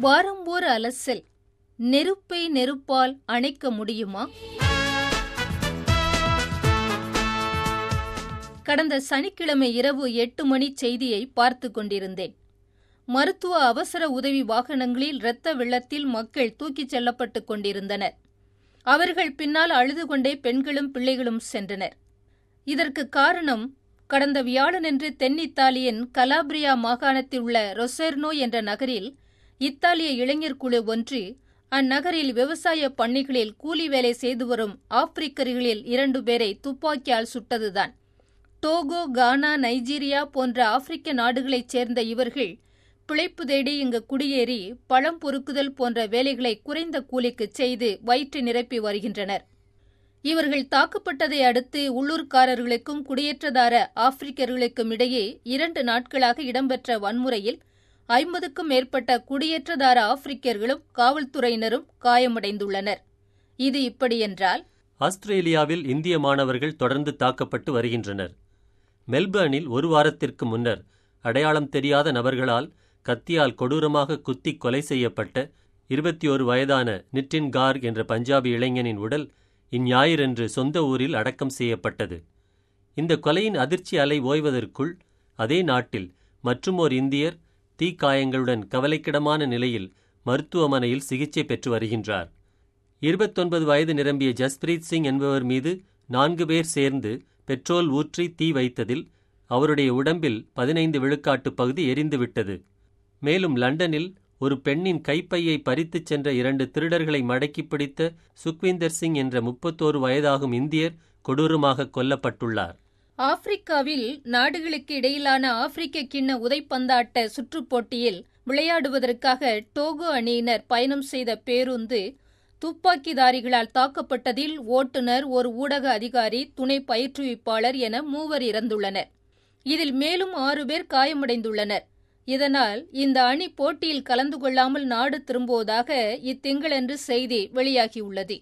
வாரம் ஓர் அலசல் நெருப்பை நெருப்பால் அணைக்க முடியுமா கடந்த சனிக்கிழமை இரவு எட்டு மணி செய்தியை பார்த்து கொண்டிருந்தேன் மருத்துவ அவசர உதவி வாகனங்களில் இரத்த வெள்ளத்தில் மக்கள் தூக்கிச் செல்லப்பட்டுக் கொண்டிருந்தனர் அவர்கள் பின்னால் அழுது கொண்டே பெண்களும் பிள்ளைகளும் சென்றனர் இதற்கு காரணம் கடந்த வியாழனன்று தென் இத்தாலியின் கலாப்ரியா மாகாணத்தில் உள்ள ரொசெர்னோ என்ற நகரில் இத்தாலிய இளைஞர் குழு ஒன்று அந்நகரில் விவசாய பண்ணைகளில் கூலி வேலை செய்து வரும் ஆப்பிரிக்கர்களில் இரண்டு பேரை துப்பாக்கியால் சுட்டதுதான் டோகோ கானா நைஜீரியா போன்ற ஆப்பிரிக்க நாடுகளைச் சேர்ந்த இவர்கள் பிழைப்பு தேடி இங்கு குடியேறி பழம் பொறுக்குதல் போன்ற வேலைகளை குறைந்த கூலிக்கு செய்து வயிற்று நிரப்பி வருகின்றனர் இவர்கள் தாக்கப்பட்டதை அடுத்து உள்ளூர்காரர்களுக்கும் குடியேற்றதார ஆப்பிரிக்கர்களுக்கும் இடையே இரண்டு நாட்களாக இடம்பெற்ற வன்முறையில் ஐம்பதுக்கும் மேற்பட்ட குடியேற்றதார ஆப்பிரிக்கர்களும் காவல்துறையினரும் காயமடைந்துள்ளனர் இது இப்படியென்றால் ஆஸ்திரேலியாவில் இந்திய மாணவர்கள் தொடர்ந்து தாக்கப்பட்டு வருகின்றனர் மெல்பர்னில் ஒரு வாரத்திற்கு முன்னர் அடையாளம் தெரியாத நபர்களால் கத்தியால் கொடூரமாக குத்தி கொலை செய்யப்பட்ட இருபத்தி ஒரு வயதான நிட்டின் கார் என்ற பஞ்சாபி இளைஞனின் உடல் இஞ்ஞாயிறன்று சொந்த ஊரில் அடக்கம் செய்யப்பட்டது இந்த கொலையின் அதிர்ச்சி அலை ஓய்வதற்குள் அதே நாட்டில் மற்றுமோர் இந்தியர் தீக்காயங்களுடன் கவலைக்கிடமான நிலையில் மருத்துவமனையில் சிகிச்சை பெற்று வருகின்றார் இருபத்தொன்பது வயது நிரம்பிய ஜஸ்பிரீத் சிங் என்பவர் மீது நான்கு பேர் சேர்ந்து பெட்ரோல் ஊற்றி தீ வைத்ததில் அவருடைய உடம்பில் பதினைந்து விழுக்காட்டு பகுதி எரிந்துவிட்டது மேலும் லண்டனில் ஒரு பெண்ணின் கைப்பையை பறித்துச் சென்ற இரண்டு திருடர்களை மடக்கி பிடித்த சுக்விந்தர் சிங் என்ற முப்பத்தோரு வயதாகும் இந்தியர் கொடூரமாக கொல்லப்பட்டுள்ளார் ஆப்பிரிக்காவில் நாடுகளுக்கு இடையிலான ஆப்பிரிக்க கிண்ண உதைப்பந்தாட்ட சுற்றுப் போட்டியில் விளையாடுவதற்காக டோகோ அணியினர் பயணம் செய்த பேருந்து துப்பாக்கிதாரிகளால் தாக்கப்பட்டதில் ஓட்டுநர் ஒரு ஊடக அதிகாரி துணை பயிற்றுவிப்பாளர் என மூவர் இறந்துள்ளனர் இதில் மேலும் ஆறு பேர் காயமடைந்துள்ளனர் இதனால் இந்த அணி போட்டியில் கலந்து கொள்ளாமல் நாடு திரும்புவதாக இத்திங்களன்று செய்தி வெளியாகியுள்ளது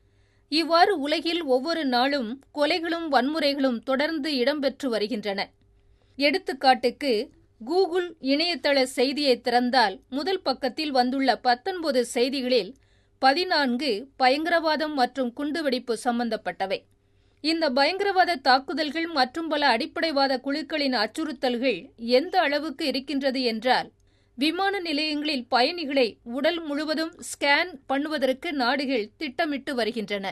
இவ்வாறு உலகில் ஒவ்வொரு நாளும் கொலைகளும் வன்முறைகளும் தொடர்ந்து இடம்பெற்று வருகின்றன எடுத்துக்காட்டுக்கு கூகுள் இணையதள செய்தியை திறந்தால் முதல் பக்கத்தில் வந்துள்ள பத்தொன்பது செய்திகளில் பதினான்கு பயங்கரவாதம் மற்றும் குண்டுவெடிப்பு சம்பந்தப்பட்டவை இந்த பயங்கரவாத தாக்குதல்கள் மற்றும் பல அடிப்படைவாத குழுக்களின் அச்சுறுத்தல்கள் எந்த அளவுக்கு இருக்கின்றது என்றால் விமான நிலையங்களில் பயணிகளை உடல் முழுவதும் ஸ்கேன் பண்ணுவதற்கு நாடுகள் திட்டமிட்டு வருகின்றன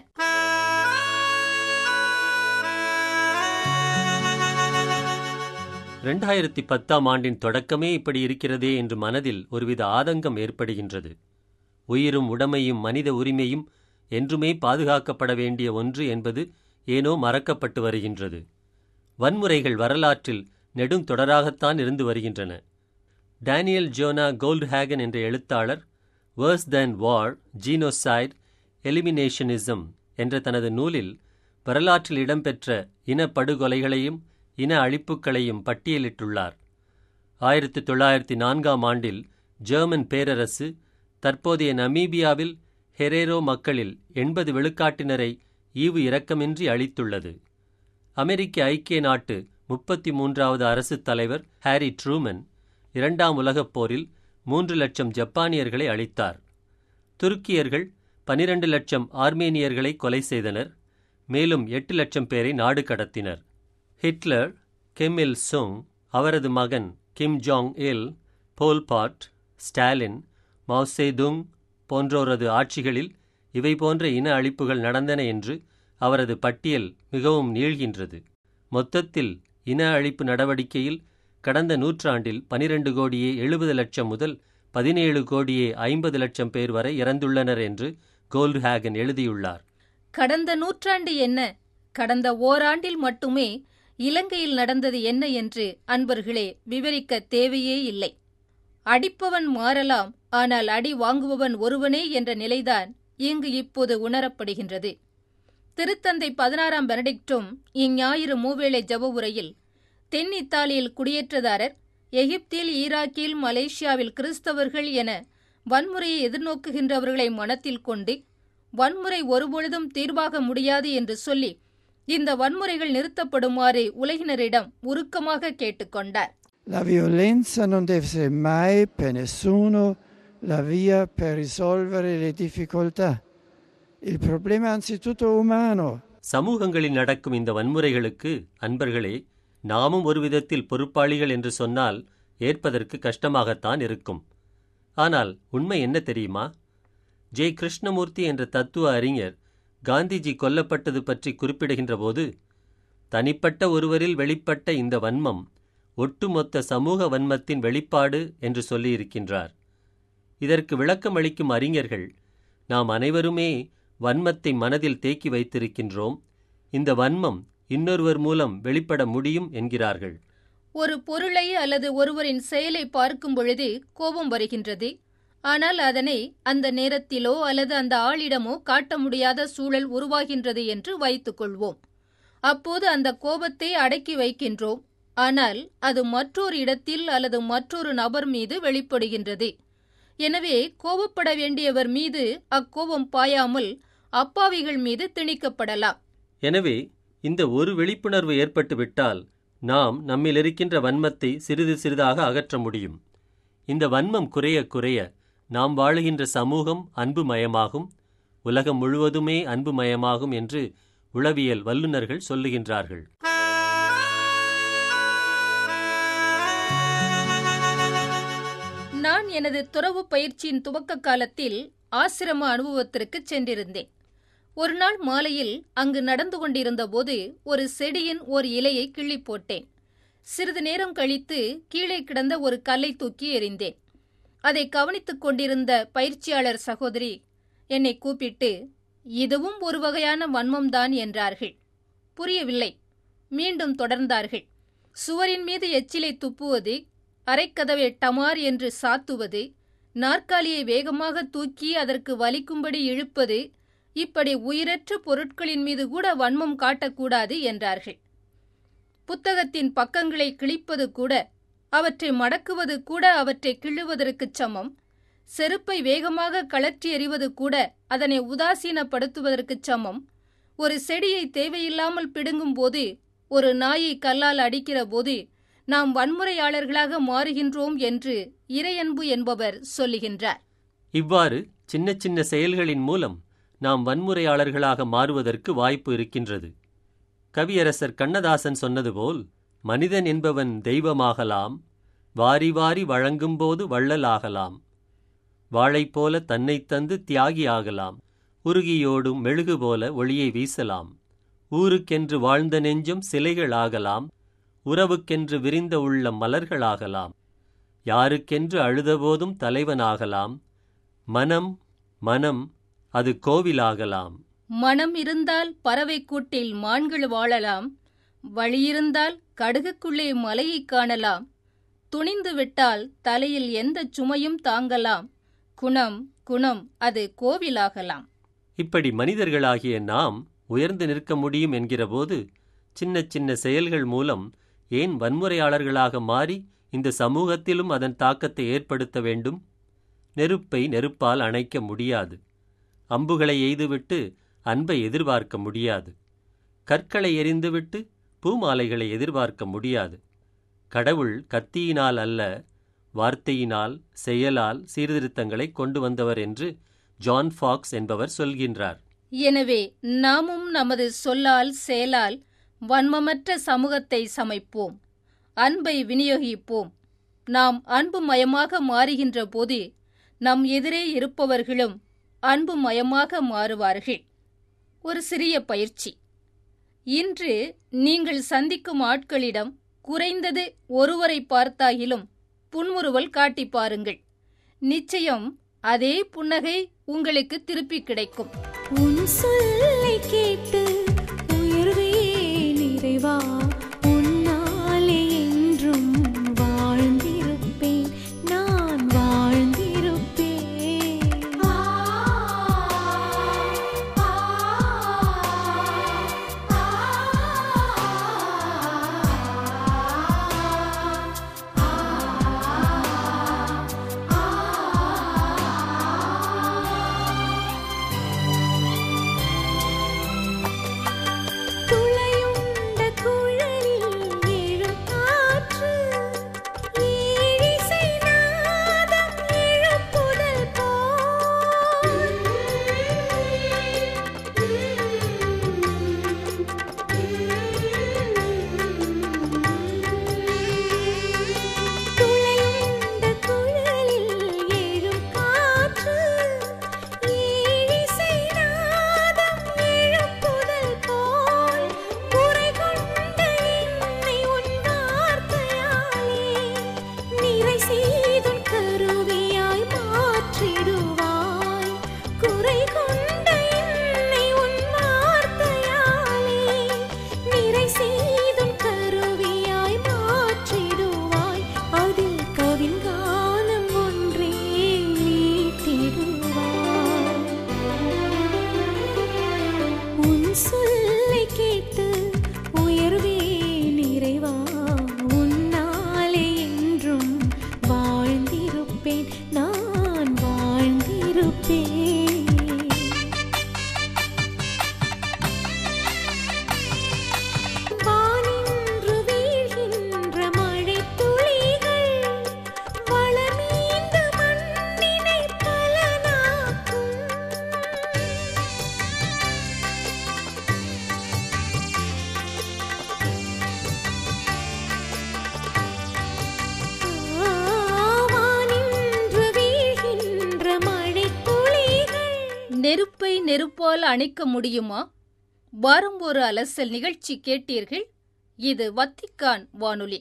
இரண்டாயிரத்தி பத்தாம் ஆண்டின் தொடக்கமே இப்படி இருக்கிறதே என்று மனதில் ஒருவித ஆதங்கம் ஏற்படுகின்றது உயிரும் உடமையும் மனித உரிமையும் என்றுமே பாதுகாக்கப்பட வேண்டிய ஒன்று என்பது ஏனோ மறக்கப்பட்டு வருகின்றது வன்முறைகள் வரலாற்றில் நெடுந்தொடராகத்தான் இருந்து வருகின்றன டேனியல் ஜோனா கோல்ட்ஹேகன் என்ற எழுத்தாளர் வேர்ஸ் தேன் வார் ஜீனோசைட் எலிமினேஷனிசம் என்ற தனது நூலில் வரலாற்றில் இடம்பெற்ற இனப்படுகொலைகளையும் இன அழிப்புகளையும் பட்டியலிட்டுள்ளார் ஆயிரத்தி தொள்ளாயிரத்தி நான்காம் ஆண்டில் ஜெர்மன் பேரரசு தற்போதைய நமீபியாவில் ஹெரேரோ மக்களில் எண்பது விழுக்காட்டினரை ஈவு இரக்கமின்றி அளித்துள்ளது அமெரிக்க ஐக்கிய நாட்டு முப்பத்தி மூன்றாவது அரசுத் தலைவர் ஹாரி ட்ரூமன் இரண்டாம் உலகப் போரில் மூன்று லட்சம் ஜப்பானியர்களை அளித்தார் துருக்கியர்கள் பனிரண்டு லட்சம் ஆர்மேனியர்களை கொலை செய்தனர் மேலும் எட்டு லட்சம் பேரை நாடு கடத்தினர் ஹிட்லர் கிம் இல் சுங் அவரது மகன் கிம் ஜாங் இல் போல்பாட் ஸ்டாலின் மாவ்சேதுங் போன்றோரது ஆட்சிகளில் இவை போன்ற இன அழிப்புகள் நடந்தன என்று அவரது பட்டியல் மிகவும் நீள்கின்றது மொத்தத்தில் இன அழிப்பு நடவடிக்கையில் கடந்த நூற்றாண்டில் பனிரண்டு கோடியே எழுபது லட்சம் முதல் பதினேழு கோடியே ஐம்பது லட்சம் பேர் வரை இறந்துள்ளனர் என்று கோல்ட்ஹேகன் எழுதியுள்ளார் கடந்த நூற்றாண்டு என்ன கடந்த ஓராண்டில் மட்டுமே இலங்கையில் நடந்தது என்ன என்று அன்பர்களே விவரிக்க தேவையே இல்லை அடிப்பவன் மாறலாம் ஆனால் அடி வாங்குபவன் ஒருவனே என்ற நிலைதான் இங்கு இப்போது உணரப்படுகின்றது திருத்தந்தை பதினாறாம் பெனடிக்டும் இஞ்ஞாயிறு மூவேளை ஜப உரையில் தென் இத்தாலியில் குடியேற்றதாரர் எகிப்தில் ஈராக்கில் மலேசியாவில் கிறிஸ்தவர்கள் என வன்முறையை எதிர்நோக்குகின்றவர்களை மனத்தில் கொண்டு வன்முறை ஒருபொழுதும் தீர்வாக முடியாது என்று சொல்லி இந்த வன்முறைகள் நிறுத்தப்படுமாறு உலகினரிடம் உருக்கமாக கேட்டுக்கொண்டார் La violenza non deve essere mai per nessuno la via per risolvere le difficoltà. Il problema è anzitutto umano. சமூகங்களில் நடக்கும் இந்த வன்முறைகளுக்கு அன்பர்களே நாமும் ஒரு விதத்தில் பொறுப்பாளிகள் என்று சொன்னால் ஏற்பதற்கு கஷ்டமாகத்தான் இருக்கும் ஆனால் உண்மை என்ன தெரியுமா ஜே கிருஷ்ணமூர்த்தி என்ற தத்துவ அறிஞர் காந்திஜி கொல்லப்பட்டது பற்றி குறிப்பிடுகின்ற போது தனிப்பட்ட ஒருவரில் வெளிப்பட்ட இந்த வன்மம் ஒட்டுமொத்த சமூக வன்மத்தின் வெளிப்பாடு என்று சொல்லியிருக்கின்றார் இதற்கு விளக்கம் அளிக்கும் அறிஞர்கள் நாம் அனைவருமே வன்மத்தை மனதில் தேக்கி வைத்திருக்கின்றோம் இந்த வன்மம் இன்னொருவர் மூலம் வெளிப்பட முடியும் என்கிறார்கள் ஒரு பொருளை அல்லது ஒருவரின் செயலை பார்க்கும் பொழுது கோபம் வருகின்றது ஆனால் அதனை அந்த நேரத்திலோ அல்லது அந்த ஆளிடமோ காட்ட முடியாத சூழல் உருவாகின்றது என்று வைத்துக் கொள்வோம் அப்போது அந்த கோபத்தை அடக்கி வைக்கின்றோம் ஆனால் அது மற்றொரு இடத்தில் அல்லது மற்றொரு நபர் மீது வெளிப்படுகின்றது எனவே கோபப்பட வேண்டியவர் மீது அக்கோபம் பாயாமல் அப்பாவிகள் மீது திணிக்கப்படலாம் எனவே இந்த ஒரு விழிப்புணர்வு ஏற்பட்டுவிட்டால் நாம் நம்மில் இருக்கின்ற வன்மத்தை சிறிது சிறிதாக அகற்ற முடியும் இந்த வன்மம் குறைய குறைய நாம் வாழுகின்ற சமூகம் அன்புமயமாகும் உலகம் முழுவதுமே அன்புமயமாகும் என்று உளவியல் வல்லுநர்கள் சொல்லுகின்றார்கள் நான் எனது துறவு பயிற்சியின் துவக்க காலத்தில் ஆசிரம அனுபவத்திற்கு சென்றிருந்தேன் ஒரு நாள் மாலையில் அங்கு நடந்து கொண்டிருந்த போது ஒரு செடியின் ஒரு இலையை கிள்ளி போட்டேன் சிறிது நேரம் கழித்து கீழே கிடந்த ஒரு கல்லை தூக்கி எறிந்தேன் அதை கவனித்துக் கொண்டிருந்த பயிற்சியாளர் சகோதரி என்னை கூப்பிட்டு இதுவும் ஒரு வகையான வன்மம்தான் என்றார்கள் புரியவில்லை மீண்டும் தொடர்ந்தார்கள் சுவரின் மீது எச்சிலை துப்புவது அரைக்கதவை டமார் என்று சாத்துவது நாற்காலியை வேகமாக தூக்கி அதற்கு வலிக்கும்படி இழுப்பது இப்படி உயிரற்ற பொருட்களின் மீது கூட வன்மம் காட்டக்கூடாது என்றார்கள் புத்தகத்தின் பக்கங்களை கிழிப்பது கூட அவற்றை மடக்குவது கூட அவற்றை கிள்ளுவதற்குச் சமம் செருப்பை வேகமாக கழற்றி எறிவது கூட அதனை உதாசீனப்படுத்துவதற்குச் சமம் ஒரு செடியை தேவையில்லாமல் பிடுங்கும் போது ஒரு நாயை கல்லால் அடிக்கிற போது நாம் வன்முறையாளர்களாக மாறுகின்றோம் என்று இறையன்பு என்பவர் சொல்லுகின்றார் இவ்வாறு சின்ன சின்ன செயல்களின் மூலம் நாம் வன்முறையாளர்களாக மாறுவதற்கு வாய்ப்பு இருக்கின்றது கவியரசர் கண்ணதாசன் சொன்னது போல் மனிதன் என்பவன் தெய்வமாகலாம் வாரி வாரி வழங்கும்போது வள்ளலாகலாம் வாழை போல தன்னை தந்து தியாகியாகலாம் உருகியோடும் மெழுகு போல ஒளியை வீசலாம் ஊருக்கென்று வாழ்ந்த நெஞ்சம் சிலைகளாகலாம் உறவுக்கென்று விரிந்த உள்ள மலர்களாகலாம் யாருக்கென்று அழுதபோதும் தலைவனாகலாம் மனம் மனம் அது கோவிலாகலாம் மனம் இருந்தால் பறவை கூட்டில் மான்கள் வாழலாம் வழியிருந்தால் கடுகுக்குள்ளே மலையைக் காணலாம் துணிந்து விட்டால் தலையில் எந்த சுமையும் தாங்கலாம் குணம் குணம் அது கோவிலாகலாம் இப்படி மனிதர்களாகிய நாம் உயர்ந்து நிற்க முடியும் என்கிறபோது சின்ன சின்ன செயல்கள் மூலம் ஏன் வன்முறையாளர்களாக மாறி இந்த சமூகத்திலும் அதன் தாக்கத்தை ஏற்படுத்த வேண்டும் நெருப்பை நெருப்பால் அணைக்க முடியாது அம்புகளை எய்துவிட்டு அன்பை எதிர்பார்க்க முடியாது கற்களை எறிந்துவிட்டு பூமாலைகளை எதிர்பார்க்க முடியாது கடவுள் கத்தியினால் அல்ல வார்த்தையினால் செயலால் சீர்திருத்தங்களை கொண்டு வந்தவர் என்று ஜான் ஃபாக்ஸ் என்பவர் சொல்கின்றார் எனவே நாமும் நமது சொல்லால் செயலால் வன்மமற்ற சமூகத்தை சமைப்போம் அன்பை விநியோகிப்போம் நாம் அன்பு மயமாக மாறுகின்ற போது நம் எதிரே இருப்பவர்களும் அன்பு மயமாக மாறுவார்கள் ஒரு சிறிய பயிற்சி இன்று நீங்கள் சந்திக்கும் ஆட்களிடம் குறைந்தது ஒருவரை பார்த்தாகிலும் புன்முறுவல் காட்டி பாருங்கள் நிச்சயம் அதே புன்னகை உங்களுக்கு திருப்பி கிடைக்கும் உன் சொல்லை கேட்டு உயர்வேன் இறைவா உன்னாலே என்றும் வாழ்ந்திருப்பேன் நான் வாழ்ந்திருப்பேன் ஆ, ஆ, ஆ, ஆ. நெருப்பை நெருப்பால் அணைக்க முடியுமா வாரம் ஒரு அலசல் நிகழ்ச்சி கேட்டீர்கள் இது வத்திக்கான் வானொலி